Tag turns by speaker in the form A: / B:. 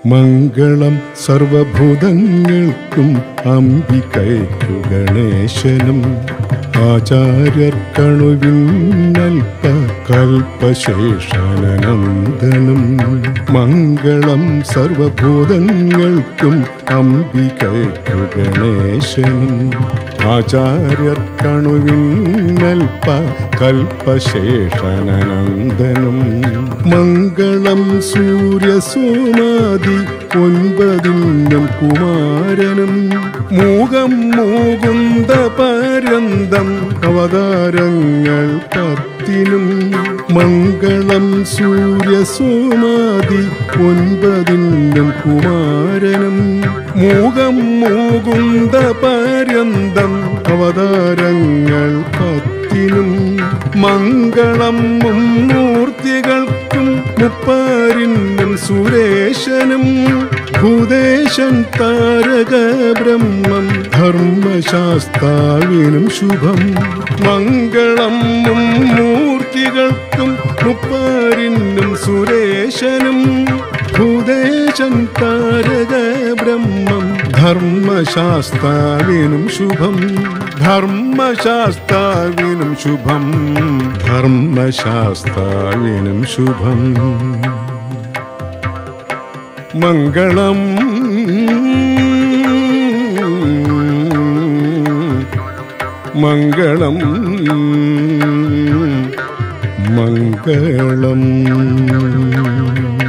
A: മംഗളം സർവഭൂതങ്ങൾക്കും അംബികയ്ക്കു ഗണേശനും ആചാര്യർക്കണുവിന്നൽപ്പ കൽപ്പശേഷനനന്ദനും മംഗളം സർവഭൂതങ്ങൾക്കും അംബികയ്ക്കു ഗണേശനും ആചാര്യർക്കണുവിന്നൽപ്പ കൽപ്പശേഷനനന്ദനും മംഗളം സൂര്യസോമാതി ഒൻപതിനും കുമാരനും മൂകം മൂകുന്ത പരന്തം അവതാരങ്ങൾ പത്തിനും മംഗളം സൂര്യസോമാതി ഒൻപതിനും കുമാരനും മൂകം മൂകുന്ത പര്യന്തം അവതാരങ്ങൾ പത്തിനും മംഗളം മുമ്മൂർത്തികൾക്കും മുപ്പാരിനും സുരേശനും ഭൂദേശൻ താരക ബ്രഹ്മം ധർമ്മശാസ്താവിനും ശുഭം മംഗളം മുമ്മൂർത്തികൾക്കും മുപ്പാരിനും സുരേശനും ഭൂദേശൻ താരക ബ്രഹ്മം ധർമ്മശാസ്താവിനും ശുഭം ധർമ്മശാസ്താവിനും ശുഭം ധർമ്മശാസ്താവിനും ശുഭം മംഗളം മംഗളം മംഗളം